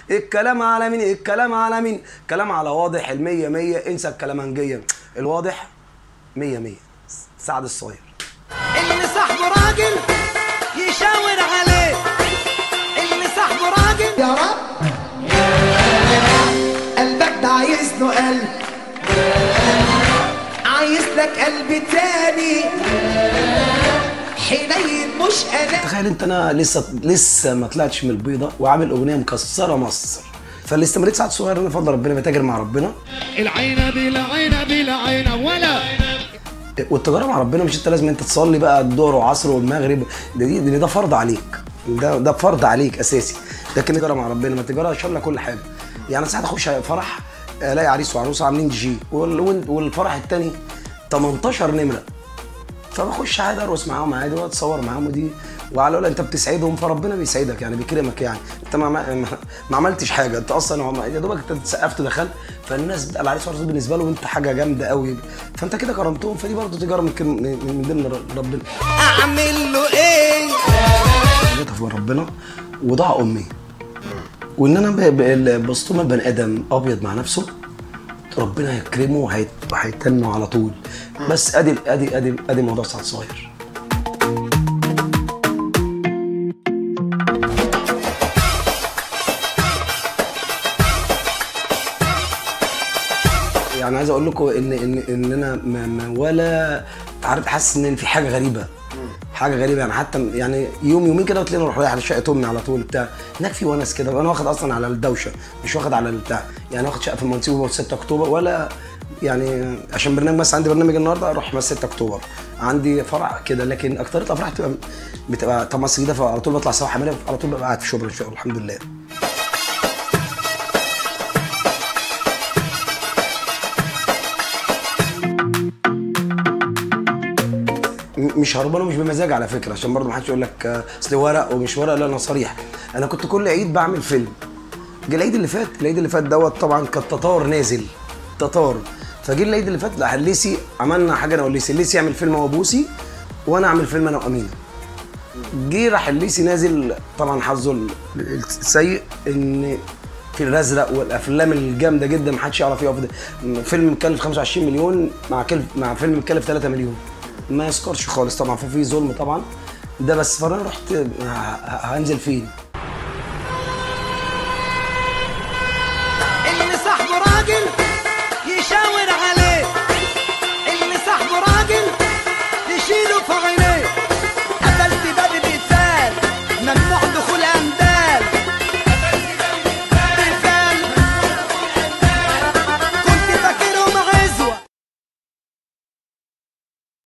الكلام على مين الكلام على مين كلام على واضح المية مية انسى الكلامنجية الواضح مية مية سعد الصغير اللي صاحبه راجل يشاور عليه اللي صاحبه راجل يا رب قلبك ده عايز له قلب عايز لك قلب تاني حنين مش انا تخيل انت انا لسه لسه ما طلعتش من البيضه وعامل اغنيه مكسره مصر فاللي استمريت سعد الصغير انا بفضل ربنا بتاجر مع ربنا العين بالعين بالعين ولا والتجاره مع ربنا مش انت لازم انت تصلي بقى الظهر وعصر والمغرب ده دي ده, ده فرض عليك ده ده فرض عليك اساسي لكن التجاره مع ربنا ما التجاره شامله كل حاجه يعني ساعات اخش فرح الاقي عريس وعروسه عاملين دي جي وال- وال- والفرح التاني 18 نمره فبخش عادي ارقص معاهم عادي واتصور معاهم ودي وعلى الاقل انت بتسعدهم فربنا بيسعدك يعني بيكرمك يعني انت ما, ما, ما عملتش حاجه انت اصلا هو ما- يا دوبك انت سقفت دخلت فالناس بتبقى العريس والعروسه بالنسبه له انت حاجه جامده قوي فانت كده كرمتهم فدي برضه تجاره من كم- من من ضمن ر- ربنا اعمل له ايه حاجتها في ربنا وضاع امي وان انا ب- ب- بصطوم البني ادم ابيض مع نفسه ربنا يكرمه وهيت- وهيتنه على طول بس ادي ادي ادي ادي موضوع سعد صغير يعني عايز اقول لكم ان ان ان انا ما ما ولا عارف حاسس ان في حاجه غريبه حاجه غريبه يعني حتى يعني يوم يومين كده وتلاقيني اروح رايح على شقه امي على طول بتاع هناك في ونس كده وانا واخد اصلا على الدوشه مش واخد على البتاع يعني واخد شقه في المنصوبه 6 اكتوبر ولا يعني عشان برنامج بس عندي برنامج النهارده اروح بس 6 اكتوبر عندي فرع كده لكن اكتر الافراح بتبقى بتبقى طبعا جديده فعلى طول بطلع سواحل حماليه على طول ببقى قاعد في شبرا ان شاء الله الحمد لله م- مش هربان ومش بمزاج على فكره عشان برضه ما حدش يقول لك آه، اصل ورق ومش ورق لا انا صريح انا كنت كل عيد بعمل فيلم جه العيد اللي فات العيد اللي فات دوت طبعا كان تتار نازل تتار فجه العيد اللي فات لا الليسي عملنا حاجه انا والليسي الليسي يعمل فيلم هو بوسي وانا اعمل فيلم انا وامينه جه راح الليسي نازل طبعا حظه ال- السيء ان في الازرق والافلام الجامده جدا ما حدش يعرف يقف ده فيلم مكلف 25 مليون مع كلف مع فيلم مكلف 3 مليون ما يذكرش خالص طبعا ففي ظلم طبعا ده بس فانا رحت ه- ه- هنزل فين